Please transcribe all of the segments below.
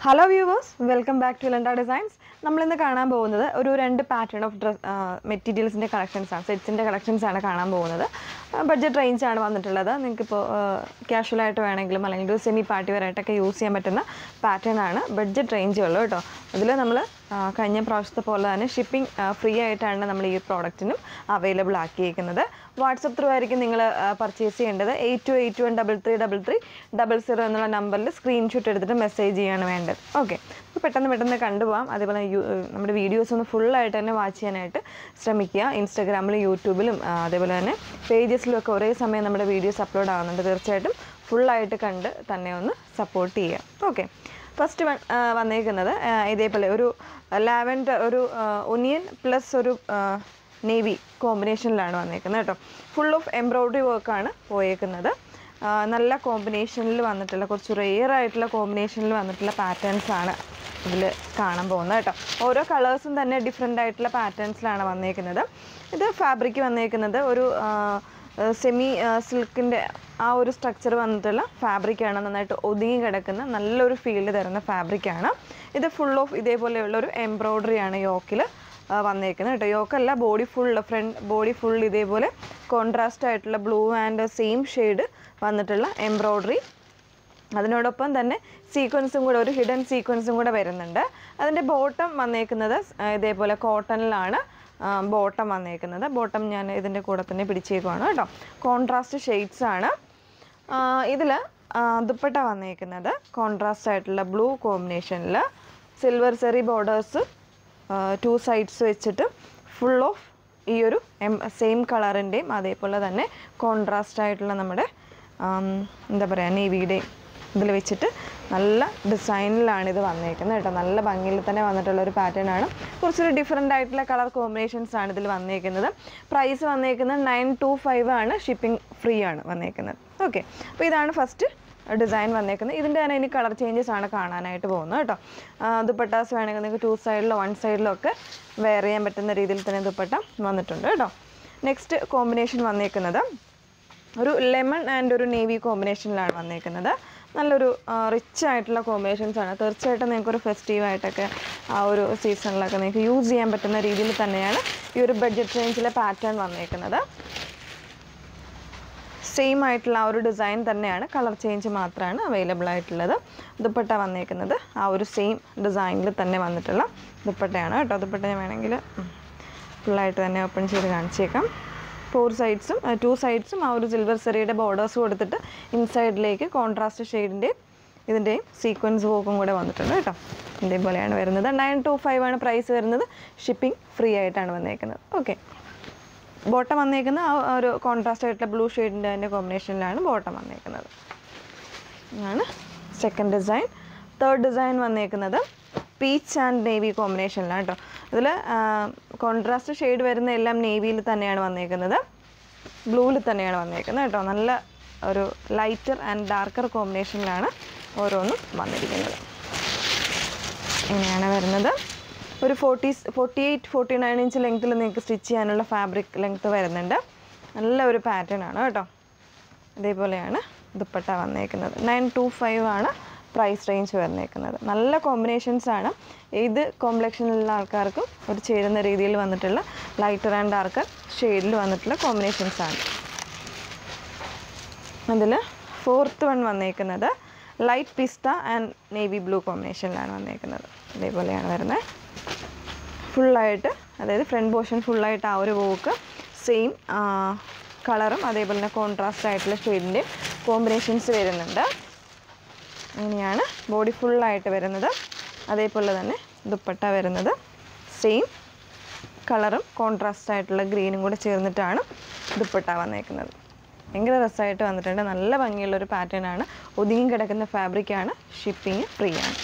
hello viewers welcome back to ലണ്ട designs നമ്മളിന്ന് കാണാൻ പോകുന്നത് ഒരു രണ്ട് പാറ്റേൺ ഓഫ് ഡ്രസ് മെറ്റീരിയൽസിൻ്റെ കളക്ഷൻസ് ആണ് സെറ്റ്സിൻ്റെ കളക്ഷൻസ് ആണ് കാണാൻ പോകുന്നത് ബഡ്ജറ്റ് റേഞ്ച് ആണ് വന്നിട്ടുള്ളത് നിങ്ങൾക്കിപ്പോൾ ക്യാഷ്വലായിട്ട് വേണമെങ്കിലും അല്ലെങ്കിൽ ഒരു സെമി പാർട്ടി വെയറായിട്ടൊക്കെ യൂസ് ചെയ്യാൻ പറ്റുന്ന പാറ്റേൺ ആണ് ബഡ്ജറ്റ് റേഞ്ച് ഉള്ളൂ കേട്ടോ അതിൽ നമ്മൾ കഴിഞ്ഞ പ്രാവശ്യത്തെ പോലെ തന്നെ ഷിപ്പിംഗ് ഫ്രീ ആയിട്ടാണ് നമ്മൾ ഈ പ്രോഡക്റ്റിനും അവൈലബിൾ ആക്കിയിരിക്കുന്നത് വാട്സപ്പ് ത്രൂ ആയിരിക്കും നിങ്ങൾ പർച്ചേസ് ചെയ്യേണ്ടത് eight two eight one double three double three double zero എന്നുള്ള നമ്പറിൽ സ്ക്രീൻഷോട്ട് എടുത്തിട്ട് മെസ്സേജ് ചെയ്യാണ് വേണ്ടത് ഓക്കെ അപ്പോൾ പെട്ടെന്ന് പെട്ടെന്ന് കണ്ടുപോകാം അതേപോലെ യു- നമ്മുടെ വീഡിയോസ് ഒന്ന് ഫുള്ളായിട്ട് തന്നെ വാച്ച് ചെയ്യാനായിട്ട് ശ്രമിക്കുക ഇൻസ്റ്റാഗ്രാമിലും യൂട്യൂബിലും ആ, അതേപോലെ തന്നെ പേജസിലും ഒക്കെ ഒരേ സമയം നമ്മുടെ വീഡിയോസ് അപ്ലോഡ് ആവുന്നുണ്ട് തീർച്ചയായിട്ടും ഫുള്ളായിട്ട് കണ്ട് തന്നെ ഒന്ന് സപ്പോർട്ട് ചെയ്യുക ഓക്കെ ഫസ്റ്റ് വൺ വന്നേക്കുന്നത് ആ, ഇതേപോലെ ഒരു ലാവൻഡർ ഒരു ഒനിയൻ പ്ലസ് ഒരു നേവി കോമ്പിനേഷനിലാണ് വന്നേക്കുന്നത് കേട്ടോ ഫുൾ ഓഫ് എംബ്രോയ്ഡറി വർക്കാണ് പോയേക്കുന്നത് ആ, നല്ല കോമ്പിനേഷനിൽ വന്നിട്ടുള്ള കുറച്ച് റെയർ ആയിട്ടുള്ള കോമ്പിനേഷനിൽ വന്നിട്ടുള്ള പാറ്റേൺസ് ആണ് ഇതിൽ കാണാൻ പോകുന്നത് കേട്ടോ ഓരോ കളേഴ്സും തന്നെ ഡിഫറെൻ്റ് ആയിട്ടുള്ള പാറ്റേൺസിലാണ് വന്നേക്കുന്നത് ഇത് ഫാബ്രിക് വന്നേക്കുന്നത് ഒരു സെമി സിൽക്കിൻ്റെ ആ ഒരു സ്ട്രക്ചർ വന്നിട്ടുള്ള ഫാബ്രിക്കാണ് നന്നായിട്ട് ഒതുങ്ങി കിടക്കുന്ന നല്ലൊരു ഫീൽഡ് തരുന്ന ഫാബ്രിക്കാണ് ഇത് ഫുൾ ഓഫ് ഇതേപോലെയുള്ള ഒരു എംബ്രോയ്ഡറി ആണ് യോക്കിൽ വന്നേക്കുന്നത് കേട്ടോ യോക്കല്ല body full front body full ഇതേപോലെ കോൺട്രാസ്റ്റ് ആയിട്ടുള്ള ബ്ലൂ ആൻഡ് സെയിം ഷെയ്ഡ് വന്നിട്ടുള്ള എംബ്രോയ്ഡറി അതിനോടൊപ്പം തന്നെ സീക്വൻസും കൂടെ ഒരു ഹിഡൻ സീക്വൻസും കൂടെ വരുന്നുണ്ട് അതിൻ്റെ ബോട്ടം വന്നേക്കുന്നത് സ്- ആ, ഇതേപോലെ കോട്ടണിലാണ് ബോട്ടം വന്നേക്കുന്നത് ബോട്ടം ഞാൻ ഇതിൻ്റെ കൂടെ തന്നെ പിടിച്ചേക്കുവാണ് കേട്ടോ കോൺട്രാസ്റ്റ് ഷെയ്ഡ്സ് ആണ് ഇതിൽ ദുപ്പട്ട വന്നേക്കുന്നത് കോൺട്രാസ്റ്റ് ആയിട്ടുള്ള ബ്ലൂ കോമ്പിനേഷനിൽ silver zari borders two sides വെച്ചിട്ട് ഫുൾ ഓഫ് ഈ ഒരു എം സെയിം കളറിൻ്റെയും അതേപോലെ തന്നെ കോൺട്രാസ്റ്റ് ആയിട്ടുള്ള നമ്മുടെ ആം, എന്താ പറയുക നേവിയുടെയും ഇതിൽ വെച്ചിട്ട് നല്ല ഡിസൈനിലാണ് ഇത് വന്നേക്കുന്നത് കേട്ടോ നല്ല ഭംഗിയിൽ തന്നെ വന്നിട്ടുള്ള ഒരു പാറ്റേൺ ആണ് കുറച്ചൊരു ഡിഫറെൻ്റ് ആയിട്ടുള്ള കളർ കോമ്പിനേഷൻസ് ആണ് ഇതിൽ വന്നേക്കുന്നത് പ്രൈസ് വന്നേക്കുന്നത് നയൻ ടു ഫൈവ് ആണ് ഷിപ്പിംഗ് ഫ്രീ ആണ് വന്നേക്കുന്നത് ഓക്കെ അപ്പോൾ ഇതാണ് ഫസ്റ്റ് ഡിസൈൻ വന്നേക്കുന്നത് ഇതിൻ്റെ തന്നെ ഇനി കളർ ചേഞ്ചസ് ആണ് കാണാനായിട്ട് പോകുന്നത് കേട്ടോ ആ, ദുപ്പട്ടാസ് വേണമെങ്കിൽ നിങ്ങൾക്ക് ടു സൈഡിലോ വൺ സൈഡിലോ ഒക്കെ വെയർ ചെയ്യാൻ പറ്റുന്ന രീതിയിൽ തന്നെ ദുപ്പട്ട വന്നിട്ടുണ്ട് കേട്ടോ നെക്സ്റ്റ് കോമ്പിനേഷൻ വന്നേക്കുന്നത് ഒരു ലെമൺ ആൻഡ് ഒരു നേവി കോമ്പിനേഷനിലാണ് വന്നേക്കുന്നത് നല്ലൊരു റിച്ച് ആയിട്ടുള്ള കോമ്പിനേഷൻസ് ആണ് തീർച്ചയായിട്ടും നിങ്ങൾക്ക് ഒരു ഫെസ്റ്റീവ് ആയിട്ടൊക്കെ ആ ഒരു സീസണിലൊക്കെ നിങ്ങൾക്ക് യൂസ് ചെയ്യാൻ പറ്റുന്ന രീതിയിൽ തന്നെയാണ് ഈ ഒരു ബഡ്ജറ്റ് റേഞ്ചിലെ പാറ്റേൺ വന്നേക്കുന്നത് സെയിം ആയിട്ടുള്ള ആ ഒരു ഡിസൈൻ തന്നെയാണ് കളർ ചേഞ്ച് മാത്രമാണ് അവൈലബിൾ ആയിട്ടുള്ളത് ദുപ്പട്ട വന്നേക്കുന്നത് ആ ഒരു സെയിം ഡിസൈനിൽ തന്നെ വന്നിട്ടുള്ള ദുപ്പട്ടയാണ് കേട്ടോ ദുപ്പട്ട ഞാൻ വേണമെങ്കിൽ ഫുള്ളായിട്ട് തന്നെ ഓപ്പൺ ചെയ്ത് കാണിച്ചേക്കാം ഫോർ സൈഡ്സും ടു സൈഡ്സും ആ ഒരു സിൽവർ സെറിയുടെ ബോർഡേഴ്സ് കൊടുത്തിട്ട് ഇൻസൈഡിലേക്ക് കോൺട്രാസ്റ്റ് ഷെയ്ഡിൻ്റെയും ഇതിൻ്റെയും സീക്വൻസ് വോക്കും കൂടെ വന്നിട്ടുണ്ട് കേട്ടോ ഇതേപോലെയാണ് വരുന്നത് നയൻ ടു ഫൈവ് ആണ് പ്രൈസ് വരുന്നത് ഷിപ്പിംഗ് ഫ്രീ ആയിട്ടാണ് വന്നേക്കുന്നത് ഓക്കെ ബോട്ടം വന്നേക്കുന്ന ആ ഒരു കോൺട്രാസ്റ്റ് ആയിട്ടുള്ള ബ്ലൂ ഷെയ്ഡിൻ്റെ അതിൻ്റെ കോമ്പിനേഷനിലാണ് ബോട്ടം വന്നേക്കുന്നത് ആണ് സെക്കൻഡ് ഡിസൈൻ തേർഡ് ഡിസൈൻ വന്നേക്കുന്നത് പീച്ച് ആൻഡ് നേവി കോമ്പിനേഷനിലാണ് കേട്ടോ ഇതിൽ കോൺട്രാസ്റ്റ് ഷെയ്ഡ് വരുന്ന എല്ലാം നേവിയിൽ തന്നെയാണ് വന്നേക്കുന്നത് ബ്ലൂവിൽ തന്നെയാണ് വന്നേക്കുന്നത് കേട്ടോ നല്ല ഒരു ലൈറ്റർ ആൻഡ് ഡാർക്കർ കോമ്പിനേഷനിലാണ് ഓരോന്നും വന്നിരിക്കുന്നത് ഇങ്ങനെയാണ് വരുന്നത് ഒരു forty forty eight forty nine inch ലെങ്ത്തിൽ നിങ്ങൾക്ക് സ്റ്റിച്ച് ചെയ്യാനുള്ള ഫാബ്രിക് ലെങ്ത്ത് വരുന്നുണ്ട് നല്ല ഒരു പാറ്റേൺ ആണ് കേട്ടോ ഇതേപോലെയാണ് ദുപ്പട്ട വന്നേക്കുന്നത് നയൻ ടു ഫൈവ് ആണ് പ്രൈസ് റേഞ്ച് വന്നേക്കുന്നത് നല്ല കോമ്പിനേഷൻസ് ആണ് ഏത് കോംപ്ലക്ഷനിലുള്ള ആൾക്കാർക്കും ഒരു ചേരുന്ന രീതിയിൽ വന്നിട്ടുള്ള ലൈറ്റർ ആൻഡ് ഡാർക്കർ ഷെയ്ഡിൽ വന്നിട്ടുള്ള കോമ്പിനേഷൻസ് ആണ് അതിൽ ഫോർത്ത് വൺ വന്നേക്കുന്നത് ലൈറ്റ് പിസ്ത ആൻഡ് നേവി ബ്ലൂ കോമ്പിനേഷനിലാണ് വന്നേക്കുന്നത് ഇതേപോലെയാണ് വരുന്നത് ഫുള്ളായിട്ട് അതായത് ഫ്രണ്ട് പോർഷൻ ഫുള്ളായിട്ട് ആ ഒരു വോക്ക് സെയിം കളറും അതേപോലെ തന്നെ കോൺട്രാസ്റ്റ് ആയിട്ടുള്ള ഷെയ്ഡിൻ്റെ കോമ്പിനേഷൻസ് വരുന്നുണ്ട് ഇങ്ങനെയാണ് ബോഡി ഫുള്ളായിട്ട് വരുന്നത് അതേപോലെ തന്നെ ദുപ്പട്ട വരുന്നത് സെയിം കളറും കോൺട്രാസ്റ്റ് ആയിട്ടുള്ള ഗ്രീനും കൂടെ ചേർന്നിട്ടാണ് ദുപ്പട്ട വന്നേക്കുന്നത് ഭയങ്കര രസമായിട്ട് വന്നിട്ടുണ്ട് നല്ല ഭംഗിയുള്ളൊരു പാറ്റേൺ ആണ് ഒതുങ്ങി കിടക്കുന്ന ഫാബ്രിക്കാണ് ഷിപ്പിംഗ് ഫ്രീ ആണ്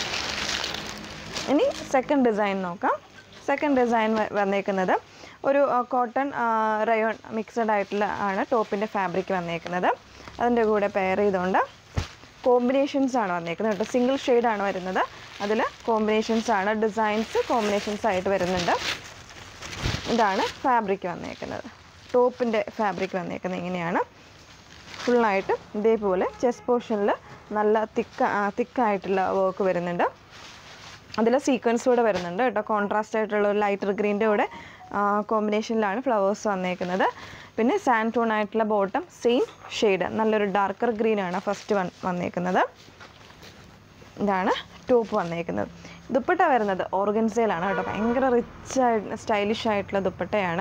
ഇനി സെക്കൻഡ് ഡിസൈൻ നോക്കാം സെക്കൻഡ് ഡിസൈൻ വന്നേക്കുന്നത് ഒരു കോട്ടൺ റയോൺ മിക്സഡ് ആയിട്ടുള്ള ആണ് ടോപ്പിൻ്റെ ഫാബ്രിക് വന്നേക്കുന്നത് അതിൻ്റെ കൂടെ പെയർ ചെയ്തുകൊണ്ട് കോമ്പിനേഷൻസ് ആണ് വന്നേക്കുന്നത് കേട്ടോ സിംഗിൾ ഷെയ്ഡാണ് വരുന്നത് അതിൽ കോമ്പിനേഷൻസ് ആണ് ഡിസൈൻസ് കോമ്പിനേഷൻസ് ആയിട്ട് വരുന്നുണ്ട് ഇതാണ് ഫാബ്രിക് വന്നേക്കുന്നത് ടോപ്പിൻ്റെ ഫാബ്രിക് വന്നേക്കുന്നത് ഇങ്ങനെയാണ് ഫുള്ളായിട്ട് ഇതേപോലെ ചെസ്റ്റ് പോർഷനിൽ നല്ല തിക്ക തിക്കായിട്ടുള്ള വർക്ക് വരുന്നുണ്ട് അതിൽ സീക്വൻസ് കൂടെ വരുന്നുണ്ട് കേട്ടോ കോൺട്രാസ്റ്റ് ആയിട്ടുള്ള ഒരു ലൈറ്റർ ഗ്രീൻ്റെ കൂടെ കോമ്പിനേഷനിലാണ് ഫ്ലവേഴ്സ് വന്നേക്കുന്നത് പിന്നെ സാൻഡ് ടോൺ ആയിട്ടുള്ള ബോട്ടം സെയിം ഷെയ്ഡ് നല്ലൊരു ഡാർക്കർ ഗ്രീൻ ആണ് ഫസ്റ്റ് വൺ വന്നേക്കുന്നത് ഇതാണ് ടോപ്പ് വന്നേക്കുന്നത് ദുപ്പട്ട വരുന്നത് ഓർഗൻസയിലാണ് കേട്ടോ ഭയങ്കര റിച്ച് ആയിട്ട് സ്റ്റൈലിഷ് ആയിട്ടുള്ള ദുപ്പട്ടയാണ്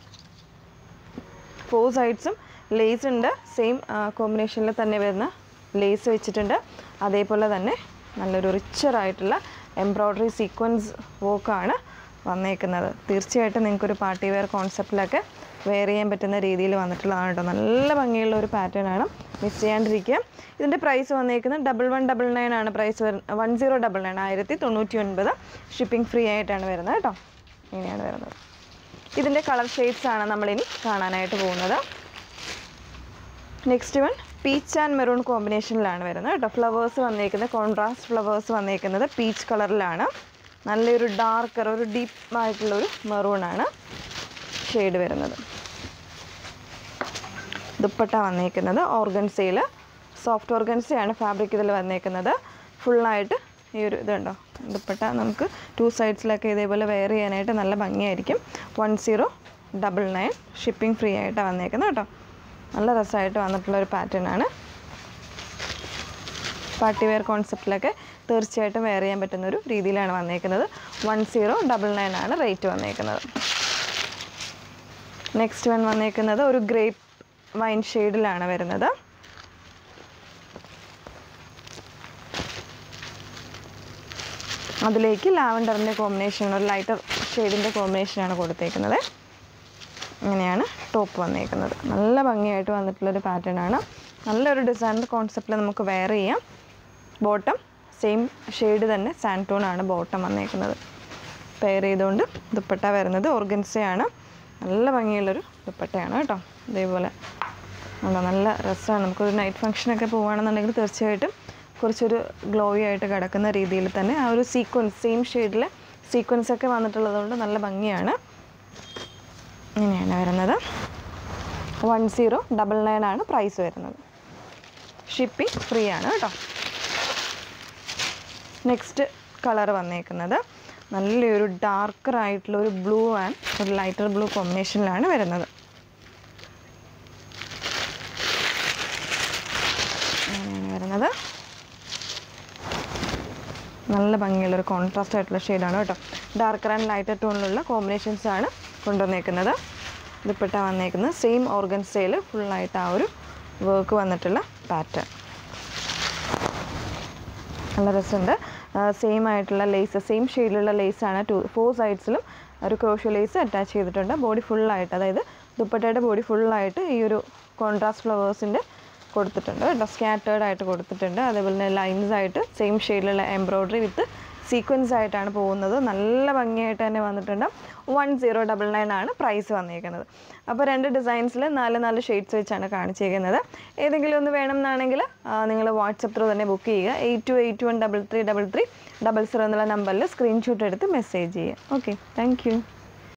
ഫോർ സൈഡ്സും ലേസ് ഉണ്ട് സെയിം കോമ്പിനേഷനിൽ തന്നെ വരുന്ന ലേസ് വെച്ചിട്ടുണ്ട് അതേപോലെ തന്നെ നല്ലൊരു റിച്ചറായിട്ടുള്ള എംബ്രോയ്ഡറി സീക്വൻസ് വർക്കാണ് വന്നേക്കുന്നത് തീർച്ചയായിട്ടും നിങ്ങൾക്കൊരു പാർട്ടി വെയർ കോൺസെപ്റ്റിലൊക്കെ വെയർ ചെയ്യാൻ പറ്റുന്ന രീതിയിൽ വന്നിട്ടുള്ളതാണ് കേട്ടോ നല്ല ഭംഗിയുള്ള ഒരു പാറ്റേൺ ആണ് മിസ് ചെയ്യാണ്ടിരിക്കുക ഇതിൻ്റെ പ്രൈസ് വന്നേക്കുന്നത് ഡബിൾ വൺ ഡബിൾ നയൻ ആണ് പ്രൈസ് വരുന്നത് വൺ സീറോ ഡബിൾ നയൻ ആയിരത്തി തൊണ്ണൂറ്റി ഒൻപത് ഷിപ്പിംഗ് ഫ്രീ ആയിട്ടാണ് വരുന്നത് കേട്ടോ ഇങ്ങനെയാണ് വരുന്നത് ഇതിൻ്റെ കളർ ഷെയ്ഡ്സ് ആണ് നമ്മളിനി കാണാനായിട്ട് പോകുന്നത് next one peach and maroon കോമ്പിനേഷനിലാണ് വരുന്നത് കേട്ടോ ഫ്ലവേഴ്സ് വന്നേക്കുന്നത് കോൺട്രാസ്റ്റ് ഫ്ലവേഴ്സ് വന്നേക്കുന്നത് പീച്ച് കളറിലാണ് നല്ലൊരു ഡാർക്കർ ഒരു ഡീപ്പ് ആയിട്ടുള്ളൊരു മെറൂണാണ് ഷെയ്ഡ് വരുന്നത് ദുപ്പട്ട വന്നേക്കുന്നത് ഓർഗൻസയിൽ സോഫ്റ്റ് ഓർഗൻസയാണ് ഫാബ്രിക് ഇതിൽ വന്നേക്കുന്നത് ഫുള്ളായിട്ട് ഈ ഒരു ഇതുണ്ടോ ദുപ്പട്ട നമുക്ക് ടു സൈഡ്സിലൊക്കെ ഇതേപോലെ വെയർ ചെയ്യാനായിട്ട് നല്ല ഭംഗിയായിരിക്കും one zero double nine shipping free ആയിട്ടാണ് വന്നേക്കുന്നത് കേട്ടോ നല്ല രസമായിട്ട് വന്നിട്ടുള്ള ഒരു പാറ്റേൺ ആണ് പാർട്ടി വെയർ കോൺസെപ്റ്റിലൊക്കെ തീർച്ചയായിട്ടും വെയർ ചെയ്യാൻ പറ്റുന്ന ഒരു രീതിയിലാണ് വന്നേക്കുന്നത് വൺ സീറോ ഡബിൾ നയൻ ആണ് റേറ്റ് വന്നേക്കുന്നത് നെക്സ്റ്റ് വൺ വന്നേക്കുന്നത് ഒരു ഗ്രേപ്പ് വൈൻ ഷെയ്ഡിലാണ് വരുന്നത് അതിലേക്ക് ലാവൻഡറിൻ്റെ കോമ്പിനേഷൻ ഒരു ലൈറ്റർ ഷെയ്ഡിൻ്റെ കോമ്പിനേഷനാണ് കൊടുത്തേക്കുന്നത് ഇങ്ങനെയാണ് ടോപ്പ് വന്നേക്കുന്നത് നല്ല ഭംഗിയായിട്ട് വന്നിട്ടുള്ളൊരു പാറ്റേൺ ആണ് നല്ലൊരു ഡിസൈനർ കോൺസെപ്റ്റിൽ നമുക്ക് വെയർ ചെയ്യാം ബോട്ടം സെയിം ഷെയ്ഡ് തന്നെ സാൻറ്റോൺ ആണ് ബോട്ടം വന്നേക്കുന്നത് പെയർ ചെയ്തുകൊണ്ട് ദുപ്പട്ട വരുന്നത് ഓർഗൻസയാണ് നല്ല ഭംഗിയുള്ളൊരു ദുപ്പട്ടയാണ് കേട്ടോ ഇതേപോലെ ഉണ്ടോ നല്ല രസമാണ് നമുക്കൊരു നൈറ്റ് ഫംഗ്ഷനൊക്കെ പോവുകയാണെന്നുണ്ടെങ്കിൽ തീർച്ചയായിട്ടും കുറച്ചൊരു ഗ്ലോയി ആയിട്ട് കിടക്കുന്ന രീതിയിൽ തന്നെ ആ ഒരു സീക്വൻസ് സെയിം ഷെയ്ഡിൽ സീക്വൻസ് ഒക്കെ വന്നിട്ടുള്ളത് കൊണ്ട് നല്ല ഭംഗിയാണ് ഇങ്ങനെയാണ് വരുന്നത് വൺ സീറോ ഡബിൾ നയൻ ആണ് പ്രൈസ് വരുന്നത് ഷിപ്പിംഗ് ഫ്രീ ആണ് കേട്ടോ നെക്സ്റ്റ് കളർ വന്നേക്കുന്നത് നല്ലൊരു ഡാർക്കർ ആയിട്ടുള്ള ഒരു ബ്ലൂ ആൻഡ് ഒരു ലൈറ്റർ ബ്ലൂ കോമ്പിനേഷനിലാണ് വരുന്നത് അങ്ങനെയാണ് വരുന്നത് നല്ല ഭംഗിയുള്ള ഒരു കോൺട്രാസ്റ്റ് ആയിട്ടുള്ള ഷെയ്ഡാണ് കേട്ടോ ഡാർക്കർ ആൻഡ് ലൈറ്റർ ടോണിലുള്ള കോമ്പിനേഷൻസ് ആണ് കൊണ്ടുവന്നേക്കുന്നത് ദുപ്പട്ട വന്നേക്കുന്നത് സെയിം ഓർഗൻസയിൽ ഫുള്ളായിട്ട് ആ ഒരു വർക്ക് വന്നിട്ടുള്ള പാറ്റേൺ നല്ല രസമുണ്ട് സെയിം ആയിട്ടുള്ള ലേസ് സെയിം ഷെയ്ഡിലുള്ള ലേസാണ് ടു ഫോർ സൈഡ്സിലും ഒരു ക്രോഷ്യോ ലേസ് അറ്റാച്ച് ചെയ്തിട്ടുണ്ട് ബോഡി ഫുള്ളായിട്ട് അതായത് ദുപ്പട്ടയുടെ ബോഡി ഫുള്ളായിട്ട് ഈ ഒരു കോൺട്രാസ്റ്റ് ഫ്ലവേഴ്സിൻ്റെ കൊടുത്തിട്ടുണ്ട് കേട്ടോ സ്കാറ്റേർഡ് ആയിട്ട് കൊടുത്തിട്ടുണ്ട് അതേപോലെ തന്നെ ലൈൻസ് ആയിട്ട് സെയിം ഷെയ്ഡിലുള്ള എംബ്രോയ്ഡറി വിത്ത് സീക്വൻസ് ആയിട്ടാണ് പോകുന്നത് നല്ല ഭംഗിയായിട്ട് തന്നെ വന്നിട്ടുണ്ട് വൺ സീറോ ഡബിൾ നയൻ ആണ് പ്രൈസ് വന്നിരിക്കുന്നത് അപ്പോൾ രണ്ട് ഡിസൈൻസിൽ നാല് നാല് ഷെയ്ഡ്സ് വെച്ചാണ് കാണിച്ചിരിക്കുന്നത് ഏതെങ്കിലും ഒന്ന് വേണം എന്നാണെങ്കിൽ നിങ്ങൾ വാട്സപ്പ് ത്രൂ തന്നെ ബുക്ക് ചെയ്യുക eight two eight one double three double three double zero എന്നുള്ള നമ്പറിൽ സ്ക്രീൻഷോട്ട് എടുത്ത് മെസ്സേജ് ചെയ്യുക ഓക്കെ താങ്ക് യു